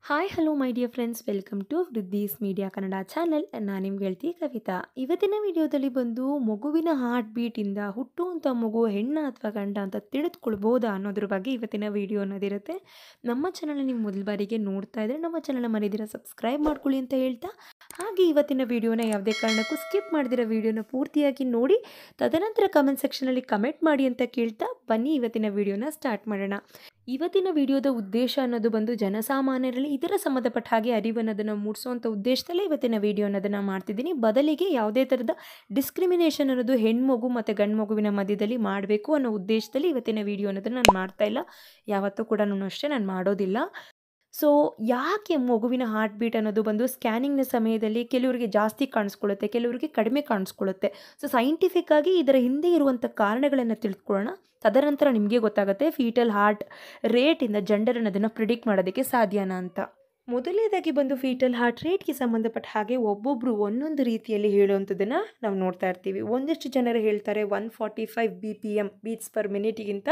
hi hello my dear friends welcome to Vruddhi's media Kannada channel ನಾನು ನಿಮ್ಗೆ ಹೇಳ್ತಿ ಕವಿತಾ ಇವತ್ತಿನ ವಿಡಿಯೋದಲ್ಲಿ ಬಂದು ಮಗುವಿನ ಹಾರ್ಟ್ ಬೀಟಿಂದ ಹುಟ್ಟುವಂಥ ಮಗು ಹೆಣ್ಣ ಅಥವಾ ಗಂಡ ಅಂತ ತಿಳಿದುಕೊಳ್ಬೋದಾ ಅನ್ನೋದ್ರ ಬಗ್ಗೆ ಇವತ್ತಿನ ವಿಡಿಯೋ ಅನ್ನೋದಿರುತ್ತೆ ನಮ್ಮ ಚಾನಲ್ ನೀವು ಮೊದಲ ಬಾರಿಗೆ ನೋಡ್ತಾ ಇದ್ದರೆ ನಮ್ಮ ಚಾನಲ್ನ ಮರಿದಿರ ಸಬ್ಸ್ಕ್ರೈಬ್ ಮಾಡ್ಕೊಳ್ಳಿ ಅಂತ ಹೇಳ್ತಾ ಹಾಗೆ ಇವತ್ತಿನ ವಿಡಿಯೋನ ಯಾವುದೇ ಕಾರಣಕ್ಕೂ ಸ್ಕಿಪ್ ಮಾಡಿದಿರೋ ವಿಡಿಯೋನ ಪೂರ್ತಿಯಾಗಿ ನೋಡಿ ತದನಂತರ ಕಮೆಂಟ್ ಸೆಕ್ಷನಲ್ಲಿ ಕಮೆಂಟ್ ಮಾಡಿ ಅಂತ ಕೇಳ್ತಾ ಬನ್ನಿ ಇವತ್ತಿನ ವಿಡಿಯೋನ ಸ್ಟಾರ್ಟ್ ಮಾಡೋಣ ಇವತ್ತಿನ ವಿಡಿಯೋದ ಉದ್ದೇಶ ಅನ್ನೋದು ಬಂದು ಜನಸಾಮಾನ್ಯರಲ್ಲಿ ಇದರ ಸಂಬಂಧಪಟ್ಟ ಹಾಗೆ ಅರಿವನ್ನೋದನ್ನು ಮೂಡಿಸುವಂಥ ಉದ್ದೇಶದಲ್ಲೇ ಇವತ್ತಿನ ವಿಡಿಯೋ ಅನ್ನೋದನ್ನು ಮಾಡ್ತಿದ್ದೀನಿ ಬದಲಿಗೆ ಯಾವುದೇ ಥರದ ಡಿಸ್ಕ್ರಿಮಿನೇಷನ್ ಅನ್ನೋದು ಹೆಣ್ಮಗು ಮತ್ತು ಗಂಡು ಮಗುವಿನ ಮಧ್ಯದಲ್ಲಿ ಮಾಡಬೇಕು ಅನ್ನೋ ಉದ್ದೇಶದಲ್ಲಿ ಇವತ್ತಿನ ವಿಡಿಯೋ ಅನ್ನೋದನ್ನು ನಾನು ಮಾಡ್ತಾ ಇಲ್ಲ ಯಾವತ್ತೂ ಕೂಡ ಅಷ್ಟೇ ನಾನು ಮಾಡೋದಿಲ್ಲ ಸೊ ಯಾಕೆ ಮಗುವಿನ ಹಾರ್ಟ್ ಬೀಟ್ ಅನ್ನೋದು ಬಂದು ಸ್ಕ್ಯಾನಿಂಗ್ನ ಸಮಯದಲ್ಲಿ ಕೆಲವರಿಗೆ ಜಾಸ್ತಿ ಕಾಣಿಸ್ಕೊಳ್ಳುತ್ತೆ ಕೆಲವರಿಗೆ ಕಡಿಮೆ ಕಾಣಿಸ್ಕೊಳ್ಳುತ್ತೆ ಸೊ ಸೈಂಟಿಫಿಕ್ ಆಗಿ ಇದರ ಹಿಂದೆ ಇರುವಂಥ ಕಾರಣಗಳನ್ನು ತಿಳ್ಕೊಳ್ಳೋಣ ತದನಂತರ ನಿಮಗೆ ಗೊತ್ತಾಗುತ್ತೆ ಫೀಟಲ್ ಹಾರ್ಟ್ ರೇಟಿಂದ ಜೆಂಡರ್ ಅನ್ನೋದನ್ನು ಪ್ರಿಡಿಕ್ಟ್ ಮಾಡೋದಕ್ಕೆ ಸಾಧ್ಯನಾ ಅಂತ ಮೊದಲನೇದಾಗಿ ಬಂದು ಫೀಟಲ್ ಹಾರ್ಟ್ ರೇಟ್ಗೆ ಸಂಬಂಧಪಟ್ಟ ಹಾಗೆ ಒಬ್ಬೊಬ್ಬರು ಒಂದೊಂದು ರೀತಿಯಲ್ಲಿ ಹೇಳುವಂಥದ್ದನ್ನು ನಾವು ನೋಡ್ತಾ ಇರ್ತೀವಿ ಒಂದಿಷ್ಟು ಜನರು ಹೇಳ್ತಾರೆ one forty five B P M beats per ಮಿನಿಟ್ಗಿಂತ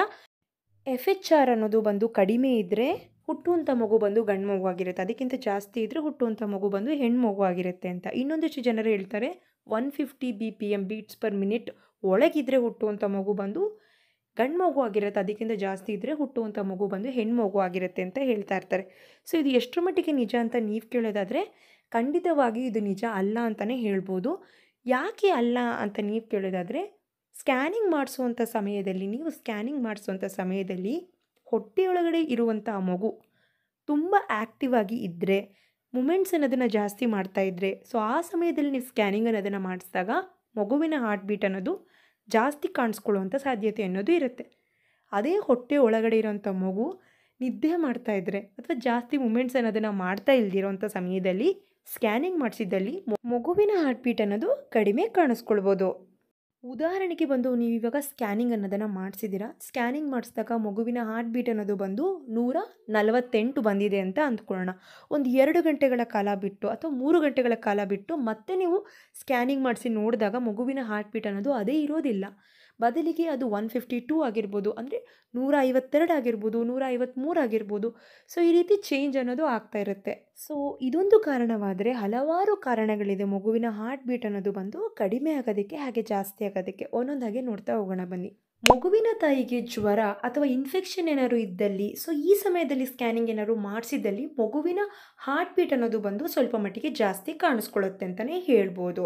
ಎಫ್ ಎಚ್ ಆರ್ ಅನ್ನೋದು ಬಂದು ಕಡಿಮೆ ಇದ್ದರೆ ಹುಟ್ಟುವಂಥ ಮಗು ಬಂದು ಗಂಡು ಮಗು ಆಗಿರುತ್ತೆ ಅದಕ್ಕಿಂತ ಜಾಸ್ತಿ ಇದ್ದರೆ ಹುಟ್ಟುವಂಥ ಮಗು ಬಂದು ಹೆಣ್ಣು ಮಗು ಆಗಿರುತ್ತೆ ಅಂತ ಇನ್ನೊಂದಿಷ್ಟು ಜನರು ಹೇಳ್ತಾರೆ one fifty B P M beats per minute ಒಳಗಿದ್ರೆ ಹುಟ್ಟುವಂಥ ಮಗು ಬಂದು ಗಂಡು ಮಗು ಆಗಿರುತ್ತೆ ಅದಕ್ಕಿಂತ ಜಾಸ್ತಿ ಇದ್ದರೆ ಹುಟ್ಟುವಂಥ ಮಗು ಬಂದು ಹೆಣ್ಣು ಮಗು ಆಗಿರುತ್ತೆ ಅಂತ ಹೇಳ್ತಾ ಇರ್ತಾರೆ ಸೊ ಇದು ಎಷ್ಟರ ಮಟ್ಟಿಗೆ ನಿಜ ಅಂತ ನೀವು ಕೇಳೋದಾದರೆ ಖಂಡಿತವಾಗಿ ಇದು ನಿಜ ಅಲ್ಲ ಅಂತಲೇ ಹೇಳ್ಬೋದು ಯಾಕೆ ಅಲ್ಲ ಅಂತ ನೀವು ಕೇಳೋದಾದರೆ ಸ್ಕ್ಯಾನಿಂಗ್ ಮಾಡಿಸುವಂಥ ಸಮಯದಲ್ಲಿ ನೀವು ಸ್ಕ್ಯಾನಿಂಗ್ ಮಾಡಿಸುವಂಥ ಸಮಯದಲ್ಲಿ ಹೊಟ್ಟೆಯೊಳಗಡೆ ಇರುವಂಥ ಮಗು ತುಂಬ ಆ್ಯಕ್ಟಿವ್ ಆಗಿ ಇದ್ದರೆ ಮೂಮೆಂಟ್ಸ್ ಅನ್ನೋದನ್ನು ಜಾಸ್ತಿ ಮಾಡ್ತಾ ಇದ್ದರೆ ಸೊ ಆ ಸಮಯದಲ್ಲಿ ನೀವು ಸ್ಕ್ಯಾನಿಂಗ್ ಅನ್ನೋದನ್ನು ಮಾಡಿಸಿದಾಗ ಮಗುವಿನ ಹಾರ್ಟ್ ಬೀಟ್ ಅನ್ನೋದು ಜಾಸ್ತಿ ಕಾಣಿಸ್ಕೊಳ್ಳುವಂಥ ಸಾಧ್ಯತೆ ಅನ್ನೋದು ಇರುತ್ತೆ ಅದೇ ಹೊಟ್ಟೆ ಒಳಗಡೆ ಇರೋಂಥ ಮಗು ನಿದ್ದೆ ಮಾಡ್ತಾ ಇದ್ದರೆ ಅಥವಾ ಜಾಸ್ತಿ ಮೂಮೆಂಟ್ಸ್ ಅನ್ನೋದನ್ನು ಮಾಡ್ತಾ ಇಲ್ದಿರೋಂಥ ಸಮಯದಲ್ಲಿ ಸ್ಕ್ಯಾನಿಂಗ್ ಮಾಡಿಸಿದ್ದಲ್ಲಿ ಮಗುವಿನ ಹಾರ್ಟ್ ಬೀಟ್ ಅನ್ನೋದು ಕಡಿಮೆ ಕಾಣಿಸ್ಕೊಳ್ಬೋದು ಉದಾಹರಣೆಗೆ ಬಂದು ನೀವು ಇವಾಗ ಸ್ಕ್ಯಾನಿಂಗ್ ಅನ್ನೋದನ್ನು ಮಾಡಿಸಿದ್ದೀರಾ ಸ್ಕ್ಯಾನಿಂಗ್ ಮಾಡಿಸಿದಾಗ ಮಗುವಿನ ಹಾರ್ಟ್ ಬೀಟ್ ಅನ್ನೋದು ಬಂದು ನೂರ ನಲವತ್ತೆಂಟು ಬಂದಿದೆ ಅಂತ ಅಂದ್ಕೊಳ್ಳೋಣ ಒಂದು ಎರಡು ಗಂಟೆಗಳ ಕಾಲ ಬಿಟ್ಟು ಅಥವಾ ಮೂರು ಗಂಟೆಗಳ ಕಾಲ ಬಿಟ್ಟು ಮತ್ತೆ ನೀವು ಸ್ಕ್ಯಾನಿಂಗ್ ಮಾಡಿಸಿ ನೋಡಿದಾಗ ಮಗುವಿನ ಹಾರ್ಟ್ ಬೀಟ್ ಅನ್ನೋದು ಅದೇ ಇರೋದಿಲ್ಲ ಬದಲಿಗೆ ಅದು ಒನ್ ಫಿಫ್ಟಿ ಟೂ ಆಗಿರ್ಬೋದು ಅಂದರೆ ನೂರ ಐವತ್ತೆರಡು ಆಗಿರ್ಬೋದು ನೂರ ಐವತ್ತ್ಮೂರು ಆಗಿರ್ಬೋದು ಸೊ ಈ ರೀತಿ ಚೇಂಜ್ ಅನ್ನೋದು ಆಗ್ತಾ ಇರುತ್ತೆ ಸೊ ಇದೊಂದು ಕಾರಣವಾದರೆ ಹಲವಾರು ಕಾರಣಗಳಿದೆ ಮಗುವಿನ ಹಾರ್ಟ್ ಬೀಟ್ ಅನ್ನೋದು ಬಂದು ಕಡಿಮೆ ಆಗೋದಕ್ಕೆ ಹಾಗೆ ಜಾಸ್ತಿ ಆಗೋದಕ್ಕೆ ಒಂದೊಂದಾಗೆ ನೋಡ್ತಾ ಹೋಗೋಣ ಬನ್ನಿ ಮಗುವಿನ ತಾಯಿಗೆ ಜ್ವರ ಅಥವಾ ಇನ್ಫೆಕ್ಷನ್ ಏನಾದ್ರು ಇದ್ದಲ್ಲಿ ಸೊ ಈ ಸಮಯದಲ್ಲಿ ಸ್ಕ್ಯಾನಿಂಗ್ ಏನಾದ್ರು ಮಾಡಿಸಿದಲ್ಲಿ ಮಗುವಿನ ಹಾರ್ಟ್ ಬೀಟ್ ಅನ್ನೋದು ಬಂದು ಸ್ವಲ್ಪ ಮಟ್ಟಿಗೆ ಜಾಸ್ತಿ ಕಾಣಿಸ್ಕೊಳ್ಳುತ್ತೆ ಅಂತಲೇ ಹೇಳ್ಬೋದು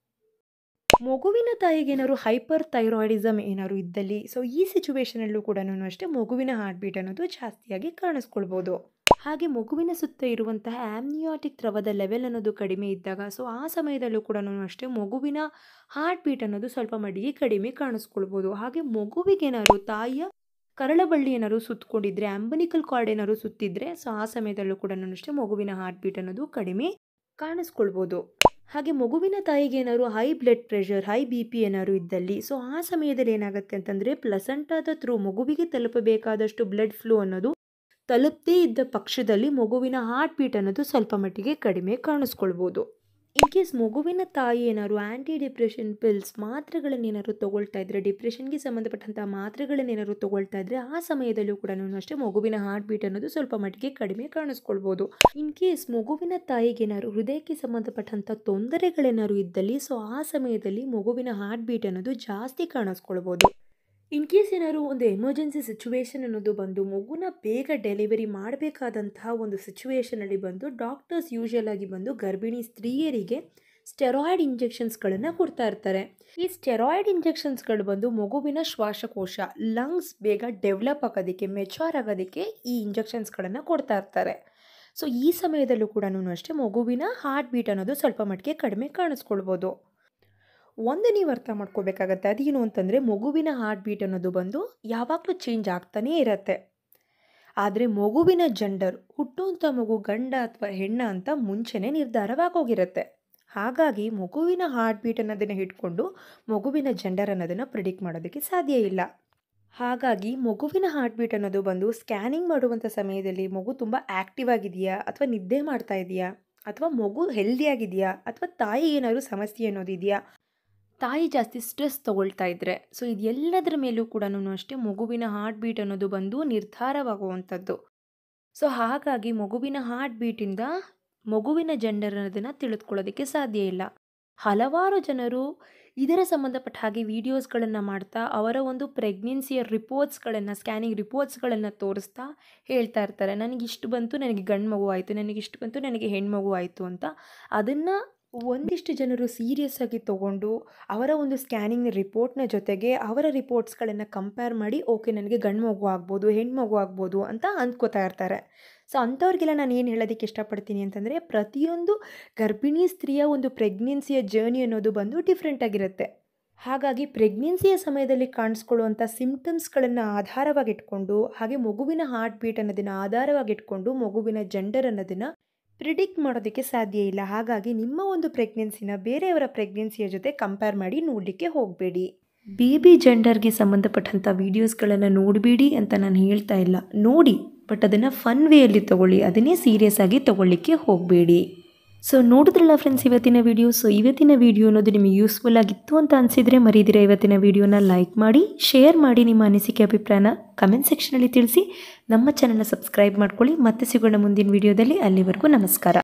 ಮಗುವಿನ ತಾಯಿಗೆ ಏನಾದ್ರು ಹೈಪರ್ ಥೈರಾಯ್ಡಿಸಮ್ ಏನಾದ್ರು ಇದ್ದಲ್ಲಿ ಸೊ ಈ ಸಿಚುವೇಶನಲ್ಲೂ ಕೂಡ ಅಷ್ಟೇ ಮಗುವಿನ ಹಾರ್ಟ್ ಬೀಟ್ ಅನ್ನೋದು ಜಾಸ್ತಿಯಾಗಿ ಕಾಣಿಸ್ಕೊಳ್ಬೋದು ಹಾಗೆ ಮಗುವಿನ ಸುತ್ತ ಇರುವಂತಹ ಆಮ್ನಿಯಾಟಿಕ್ ದ್ರವದ ಲೆವೆಲ್ ಅನ್ನೋದು ಕಡಿಮೆ ಇದ್ದಾಗ ಸೊ ಆ ಸಮಯದಲ್ಲೂ ಕೂಡ ಅಷ್ಟೇ ಮಗುವಿನ ಹಾರ್ಟ್ ಬೀಟ್ ಅನ್ನೋದು ಸ್ವಲ್ಪ ಮಟ್ಟಿಗೆ ಕಡಿಮೆ ಕಾಣಿಸ್ಕೊಳ್ಬೋದು ಹಾಗೆ ಮಗುವಿಗೇನಾದ್ರು ತಾಯಿಯ ಕರಳಬಳ್ಳಿ ಏನಾದ್ರು ಸುತ್ತಕೊಂಡಿದ್ರೆ ಆಂಬನಿಕಲ್ ಕಾರ್ಡ್ ಏನಾದ್ರು ಸುತ್ತಿದ್ರೆ ಸೊ ಆ ಸಮಯದಲ್ಲೂ ಕೂಡ ಅಷ್ಟೇ ಮಗುವಿನ ಹಾರ್ಟ್ ಬೀಟ್ ಅನ್ನೋದು ಕಡಿಮೆ ಕಾಣಿಸ್ಕೊಳ್ಬೋದು ಹಾಗೆ ಮಗುವಿನ ತಾಯಿಗೆ ಏನಾದ್ರು high blood pressure high B P ಏನಾದ್ರು ಇದ್ದಲ್ಲಿ ಸೊ ಆ ಸಮಯದಲ್ಲಿ ಏನಾಗುತ್ತೆ ಅಂತಂದರೆ ಪ್ಲಸಂಟಾದ ಥ್ರೂ ಮಗುವಿಗೆ ತಲುಪಬೇಕಾದಷ್ಟು ಬ್ಲಡ್ ಫ್ಲೋ ಅನ್ನೋದು ತಲುಪದೇ ಇದ್ದ ಪಕ್ಷದಲ್ಲಿ ಮಗುವಿನ ಹಾರ್ಟ್ ಬೀಟ್ ಅನ್ನೋದು ಸ್ವಲ್ಪ ಮಟ್ಟಿಗೆ ಕಡಿಮೆ ಕಾಣಿಸ್ಕೊಳ್ಬೋದು ಇನ್ ಕೇಸ್ ಮಗುವಿನ ತಾಯಿ ಏನಾದ್ರು ಆ್ಯಂಟಿ ಡಿಪ್ರೆಷನ್ ಪಿಲ್ಸ್ ಮಾತ್ರೆಗಳನ್ನೇನಾದ್ರು ತೊಗೊಳ್ತಾ ಇದ್ದರೆ ಡಿಪ್ರೆಷನ್ಗೆ ಸಂಬಂಧಪಟ್ಟಂಥ ಮಾತ್ರೆಗಳನ್ನೇನಾದ್ರು ತೊಗೊಳ್ತಾ ಇದ್ದರೆ ಆ ಸಮಯದಲ್ಲೂ ಕೂಡ ಅಷ್ಟೇ ಮಗುವಿನ ಹಾರ್ಟ್ ಬೀಟ್ ಅನ್ನೋದು ಸ್ವಲ್ಪ ಮಟ್ಟಿಗೆ ಕಡಿಮೆ ಕಾಣಿಸ್ಕೊಳ್ಬೋದು ಇನ್ ಕೇಸ್ ಮಗುವಿನ ತಾಯಿಗೆ ಏನಾದ್ರು ಹೃದಯಕ್ಕೆ ಸಂಬಂಧಪಟ್ಟಂಥ ತೊಂದರೆಗಳೇನಾದ್ರು ಇದ್ದಲ್ಲಿ ಸೊ ಆ ಸಮಯದಲ್ಲಿ ಮಗುವಿನ ಹಾರ್ಟ್ ಬೀಟ್ ಅನ್ನೋದು ಜಾಸ್ತಿ ಕಾಣಿಸ್ಕೊಳ್ಬೋದು ಇನ್ ಕೇಸ್ ಏನಾದ್ರು ಒಂದು ಎಮರ್ಜೆನ್ಸಿ ಸಿಚುವೇಶನ್ ಅನ್ನೋದು ಬಂದು ಮಗುನ ಬೇಗ ಡೆಲಿವರಿ ಮಾಡಬೇಕಾದಂತಹ ಒಂದು ಸಿಚುವೇಶನಲ್ಲಿ ಬಂದು ಡಾಕ್ಟರ್ಸ್ ಯೂಶಲ್ ಆಗಿ ಬಂದು ಗರ್ಭಿಣಿ ಸ್ತ್ರೀಯರಿಗೆ ಸ್ಟೆರಾಯ್ಡ್ ಇಂಜೆಕ್ಷನ್ಸ್ಗಳನ್ನು ಕೊಡ್ತಾ ಇರ್ತಾರೆ ಈ ಸ್ಟೆರಾಯ್ಡ್ ಇಂಜೆಕ್ಷನ್ಸ್ಗಳು ಬಂದು ಮಗುವಿನ ಶ್ವಾಸಕೋಶ ಲಂಗ್ಸ್ ಬೇಗ ಡೆವಲಪ್ ಆಗೋದಕ್ಕೆ ಮೆಚೂರ್ ಆಗೋದಕ್ಕೆ ಈ ಇಂಜೆಕ್ಷನ್ಸ್ಗಳನ್ನು ಕೊಡ್ತಾ ಇರ್ತಾರೆ ಸೊ ಈ ಸಮಯದಲ್ಲೂ ಕೂಡ ಅಷ್ಟೇ ಮಗುವಿನ ಹಾರ್ಟ್ ಬೀಟ್ ಅನ್ನೋದು ಸ್ವಲ್ಪ ಮಟ್ಟಿಗೆ ಕಡಿಮೆ ಕಾಣಿಸ್ಕೊಳ್ಬೋದು ಒಂದು ನೀವು ಅರ್ಥ ಮಾಡ್ಕೋಬೇಕಾಗತ್ತೆ ಅದೇನು ಅಂತಂದರೆ ಮಗುವಿನ ಹಾರ್ಟ್ ಬೀಟ್ ಅನ್ನೋದು ಬಂದು ಯಾವಾಗಲೂ ಚೇಂಜ್ ಆಗ್ತಾನೇ ಇರತ್ತೆ ಆದರೆ ಮಗುವಿನ ಜೆಂಡರ್ ಹುಟ್ಟುವಂಥ ಮಗು ಗಂಡ ಅಥವಾ ಹೆಣ್ಣ ಅಂತ ಮುಂಚೆನೇ ನಿರ್ಧಾರವಾಗೋಗಿರುತ್ತೆ ಹಾಗಾಗಿ ಮಗುವಿನ ಹಾರ್ಟ್ ಬೀಟ್ ಅನ್ನೋದನ್ನು ಇಟ್ಕೊಂಡು ಮಗುವಿನ ಜೆಂಡರ್ ಅನ್ನೋದನ್ನು ಪ್ರಿಡಿಕ್ಟ್ ಮಾಡೋದಕ್ಕೆ ಸಾಧ್ಯ ಇಲ್ಲ ಹಾಗಾಗಿ ಮಗುವಿನ ಹಾರ್ಟ್ ಬೀಟ್ ಅನ್ನೋದು ಬಂದು ಸ್ಕ್ಯಾನಿಂಗ್ ಮಾಡುವಂಥ ಸಮಯದಲ್ಲಿ ಮಗು ತುಂಬ ಆ್ಯಕ್ಟಿವ್ ಆಗಿದೆಯಾ ಅಥವಾ ನಿದ್ದೆ ಮಾಡ್ತಾ ಇದೆಯಾ ಅಥವಾ ಮಗು ಹೆಲ್ದಿಯಾಗಿದೆಯಾ ಅಥವಾ ತಾಯಿ ಏನಾದರೂ ಸಮಸ್ಯೆ ಅನ್ನೋದಿದೆಯಾ ತಾಯಿ ಜಾಸ್ತಿ ಸ್ಟ್ರೆಸ್ ತೊಗೊಳ್ತಾ ಇದ್ದರೆ ಸೊ ಇದೆಲ್ಲದರ ಮೇಲೂ ಕೂಡ ಅಷ್ಟೇ ಮಗುವಿನ ಹಾರ್ಟ್ ಬೀಟ್ ಅನ್ನೋದು ಬಂದು ನಿರ್ಧಾರವಾಗುವಂಥದ್ದು ಸೊ ಹಾಗಾಗಿ ಮಗುವಿನ ಹಾರ್ಟ್ ಬೀಟಿಂದ ಮಗುವಿನ ಜೆಂಡರ್ ಅನ್ನೋದನ್ನು ತಿಳಿದುಕೊಳ್ಳೋದಕ್ಕೆ ಸಾಧ್ಯ ಇಲ್ಲ ಹಲವಾರು ಜನರು ಇದರ ಸಂಬಂಧಪಟ್ಟ ಹಾಗೆ ವೀಡಿಯೋಸ್ಗಳನ್ನು ಮಾಡ್ತಾ ಅವರ ಒಂದು ಪ್ರೆಗ್ನೆನ್ಸಿಯ ರಿಪೋರ್ಟ್ಸ್ಗಳನ್ನು ಸ್ಕ್ಯಾನಿಂಗ್ ರಿಪೋರ್ಟ್ಸ್ಗಳನ್ನು ತೋರಿಸ್ತಾ ಹೇಳ್ತಾ ಇರ್ತಾರೆ ನನಗಿಷ್ಟು ಬಂತು ನನಗೆ ಗಂಡು ಮಗು ಆಯಿತು ನನಗಿಷ್ಟು ಬಂತು ನನಗೆ ಹೆಣ್ಮಗು ಆಯಿತು ಅಂತ ಅದನ್ನು ಒಂದಿಷ್ಟು ಜನರು ಸೀರಿಯಸ್ ಆಗಿ ತಗೊಂಡು ಅವರ ಒಂದು ಸ್ಕ್ಯಾನಿಂಗ್ ರಿಪೋರ್ಟ್ನ ಜೊತೆಗೆ ಅವರ ರಿಪೋರ್ಟ್ಸ್ಗಳನ್ನು ಕಂಪೇರ್ ಮಾಡಿ ಓಕೆ ನನಗೆ ಗಂಡು ಮಗು ಆಗ್ಬೋದು ಹೆಣ್ಮಗು ಆಗ್ಬೋದು ಅಂತ ಅಂದ್ಕೋತಾ ಇರ್ತಾರೆ ಸೊ ಅಂಥವ್ರಿಗೆಲ್ಲ ನಾನು ಏನು ಹೇಳೋದಕ್ಕೆ ಇಷ್ಟಪಡ್ತೀನಿ ಅಂತಂದರೆ ಪ್ರತಿಯೊಂದು ಗರ್ಭಿಣಿ ಸ್ತ್ರೀಯ ಒಂದು ಪ್ರೆಗ್ನೆನ್ಸಿಯ ಜರ್ನಿ ಅನ್ನೋದು ಬಂದು ಡಿಫ್ರೆಂಟ್ ಆಗಿರುತ್ತೆ ಹಾಗಾಗಿ ಪ್ರೆಗ್ನೆನ್ಸಿಯ ಸಮಯದಲ್ಲಿ ಕಾಣಿಸ್ಕೊಳ್ಳುವಂಥ ಸಿಮ್ಟಮ್ಸ್ಗಳನ್ನು ಆಧಾರವಾಗಿಟ್ಕೊಂಡು ಹಾಗೆ ಮಗುವಿನ ಹಾರ್ಟ್ ಬೀಟ್ ಅನ್ನೋದನ್ನು ಆಧಾರವಾಗಿಟ್ಕೊಂಡು ಮಗುವಿನ ಜೆಂಡರ್ ಅನ್ನೋದನ್ನು ಪ್ರಿಡಿಕ್ಟ್ ಮಾಡೋದಕ್ಕೆ ಸಾಧ್ಯ ಇಲ್ಲ ಹಾಗಾಗಿ ನಿಮ್ಮ ಒಂದು ಪ್ರೆಗ್ನೆನ್ಸಿನ ಬೇರೆಯವರ ಪ್ರೆಗ್ನೆನ್ಸಿಯ ಜೊತೆ ಕಂಪೇರ್ ಮಾಡಿ ನೋಡಲಿಕ್ಕೆ ಹೋಗಬೇಡಿ ಬೇಬಿ ಜೆಂಡರ್ಗೆ ಸಂಬಂಧಪಟ್ಟಂಥ ವೀಡಿಯೋಸ್ಗಳನ್ನು ನೋಡಬೇಡಿ ಅಂತ ನಾನು ಹೇಳ್ತಾ ಇಲ್ಲ ನೋಡಿ ಬಟ್ ಅದನ್ನು ಫನ್ ವೇಯಲ್ಲಿ ತೊಗೊಳ್ಳಿ ಅದನ್ನೇ ಸೀರಿಯಸ್ ಆಗಿ ತೊಗೊಳ್ಳಿಕ್ಕೆ ಹೋಗಬೇಡಿ ಸೊ ನೋಡಿದ್ರಲ್ಲ ಫ್ರೆಂಡ್ಸ್ ಇವತ್ತಿನ ವಿಡಿಯೋ ಸೊ ಇವತ್ತಿನ ವಿಡಿಯೋ ಅನ್ನೋದು ನಿಮಗೆ ಯೂಸ್ಫುಲ್ ಆಗಿತ್ತು ಅಂತ ಅನಿಸಿದರೆ ಮರೀದಿರ ಇವತ್ತಿನ ವಿಡಿಯೋನ ಲೈಕ್ ಮಾಡಿ ಶೇರ್ ಮಾಡಿ ನಿಮ್ಮ ಅನಿಸಿಕೆ ಅಭಿಪ್ರಾಯನ ಕಮೆಂಟ್ ಸೆಕ್ಷನಲ್ಲಿ ತಿಳಿಸಿ ನಮ್ಮ ಚಾನಲ್ನ ಸಬ್ಸ್ಕ್ರೈಬ್ ಮಾಡ್ಕೊಳ್ಳಿ ಮತ್ತೆ ಸಿಗೋಣ ಮುಂದಿನ ವಿಡಿಯೋದಲ್ಲಿ ಅಲ್ಲಿವರೆಗೂ ನಮಸ್ಕಾರ